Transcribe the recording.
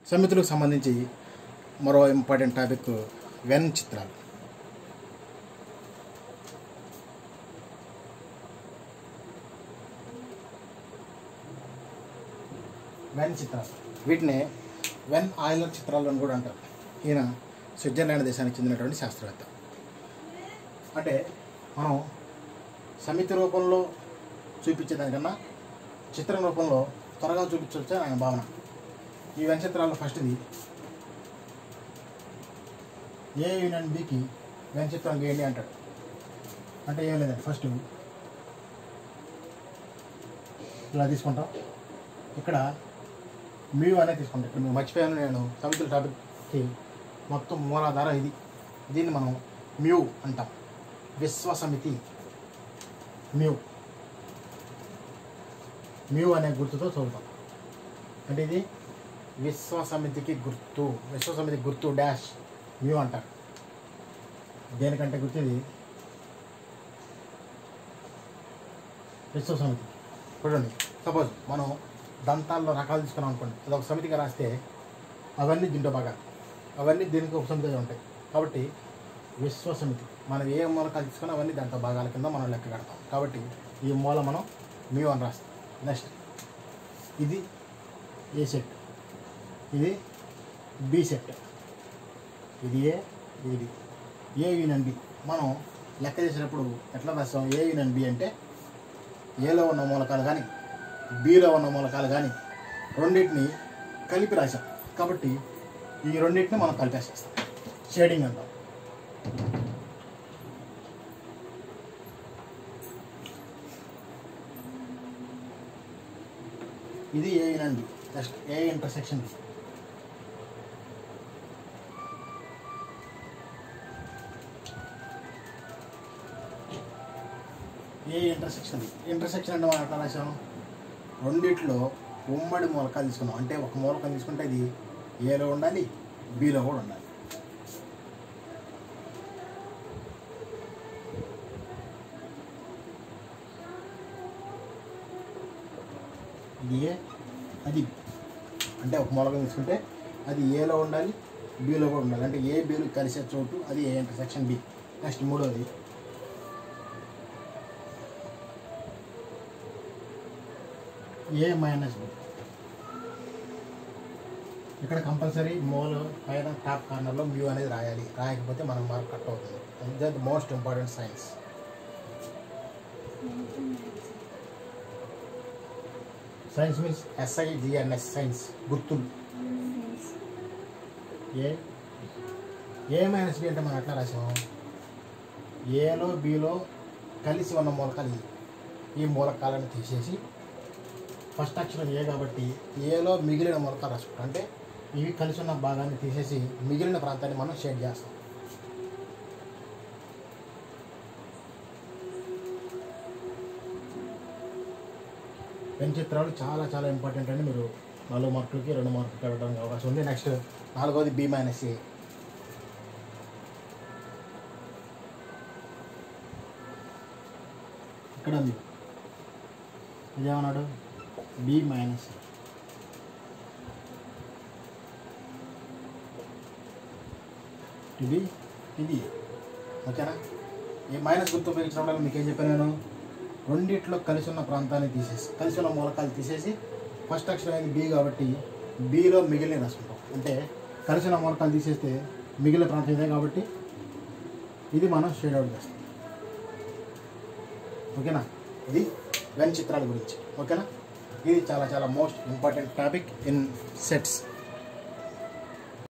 సమితులకు సంబంధించి మరో important topic Venn చిత్రాలు వెన్ చిత్రాలు వీటిని వెన్ ఆయిలర్ చిత్రాలు అని కూడా అంటారు ఈయన స్విట్జర్లాండ్ దేశానికి చెందినటువంటి శాస్త్రవేత్త అంటే మనం సమితి రూపంలో చూపించేదానికన్నా చిత్రం రూపంలో త్వరగా చూపించవచ్చు ఆయన భావన ఈ వెన్ చిత్రాల్లో ఫస్ట్ది ఏ యూనియన్ బికి వెన్ చిత్రం గీయండి అంటాడు అంటే ఏం లేదండి ఫస్ట్ ఇలా తీసుకుంటాం ఇక్కడ మ్యూ అనేది తీసుకుంటాం ఇక్కడ మీరు మర్చిపోయాను నేను సమితుల టాపిక్కి మొత్తం మూలాధార ఇది దీన్ని మనం మ్యూ అంటాం విశ్వ సమితి మ్యూ మ్యూ అనే గుర్తుతో చదువుతాం అంటే ఇది విశ్వ సమితికి గుర్తు విశ్వ సమితి గుర్తు డాష్ మ్యూ అంటారు దేనికంటే గుర్తు ఇది విశ్వ సమితి చూడండి సపోజ్ మనం దంతాల్లో రకాలు తీసుకున్నాం అనుకోండి అది ఒక సమితిగా రాస్తే అవన్నీ దీంట్లో బాగా అవన్నీ దీనికి ఒక సమితిగా ఉంటాయి కాబట్టి విశ్వ సమితి మనం ఏ మూలకాలు తీసుకున్నా అవన్నీ దాంట్లో భాగాల కింద మనం లెక్క కడతాం కాబట్టి ఈ మూల మనం మ్యూ అని రాస్తాం నెక్స్ట్ ఇది ఏ సెట్ ఇది బి సెట్ ఇది ఏ ఇది బి ఏ యూనియన్ బి మనం లెక్క చేసేటప్పుడు ఎట్లా రాస్తాం ఏ యూనియన్ బి అంటే ఏలో ఉన్న మూలకాలు కానీ బిలో ఉన్న మూలకాలు కానీ రెండింటిని కలిపి రాసాం కాబట్టి ఈ రెండింటిని మనం కలిపేసేస్తాం షేడింగ్ అంటాం ఇది A union B next A intersection B A intersection intersection అంటే మనం ఎట్లా రాసాం రెండిట్లో ఉమ్మడి మూలకాలు తీసుకున్నాం అంటే ఒక మూలకం తీసుకుంటే ఇది ఏలో ఉండాలి బిలో కూడా ఉండాలి ఇది ఏ అది బి. అంటే ఒక మూలకం తీసుకుంటే అది ఏలో ఉండాలి బిలో కూడా ఉండాలి అంటే ఏ బిలు కలిసే చోటు అది ఏ ఇంటర్సెక్షన్ బి నెక్స్ట్ మూడోది ఏ మైనస్ బి ఇక్కడ కంపల్సరీ మూల పైన టాప్ కార్నర్లో మ్యూ అనేది రాయాలి రాయకపోతే మనం మార్క్ కట్ అవుతుంది that the most important signs signs means S I G N S signs గుర్తులు ఏ ఏ మైనస్ బి అంటే మనం ఎట్లా రాసాము ఏలో బిలో కలిసి ఉన్న మూలకాలు ఇవి. ఈ మూలకాలను తీసేసి ఫస్ట్ అక్షరం ఏ కాబట్టి ఏలో మిగిలిన మూలకాలు రాసుకుంటాం అంటే ఇవి కలిసి ఉన్న భాగాన్ని తీసేసి మిగిలిన ప్రాంతాన్ని మనం షేడ్ చేస్తాం పెన్ చిత్రాలు చాలా చాలా ఇంపార్టెంట్ అండి మీరు నాలుగు మార్కులకి రెండు మార్కులకి వెళ్ళడానికి అవకాశం ఉంది నెక్స్ట్ నాలుగోది బి మైనస్ ఏ ఇక్కడ ఉంది ఇదేమన్నాడు బి మైనస్ ఇది ఇది ఓకేనా ఈ మైనస్ గుర్తు ఉపయోగించినప్పుడు మీకు ఏం చెప్పాను నేను రెండిట్లో కలిసి ఉన్న ప్రాంతాన్ని తీసేసి కలిసి ఉన్న మూలకాలు తీసేసి ఫస్ట్ అక్షరం అనేది బి కాబట్టి బిలో మిగిలిన రాసుకుంటాం అంటే కలిసి ఉన్న మూలకాలు తీసేస్తే మిగిలిన ప్రాంతం ఇదే కాబట్టి ఇది మనం షేడ్ అవుట్ చేస్తాం ఓకేనా ఇది వెన్ చిత్రాల గురించి ఓకేనా ఇది చాలా చాలా most important topic in sets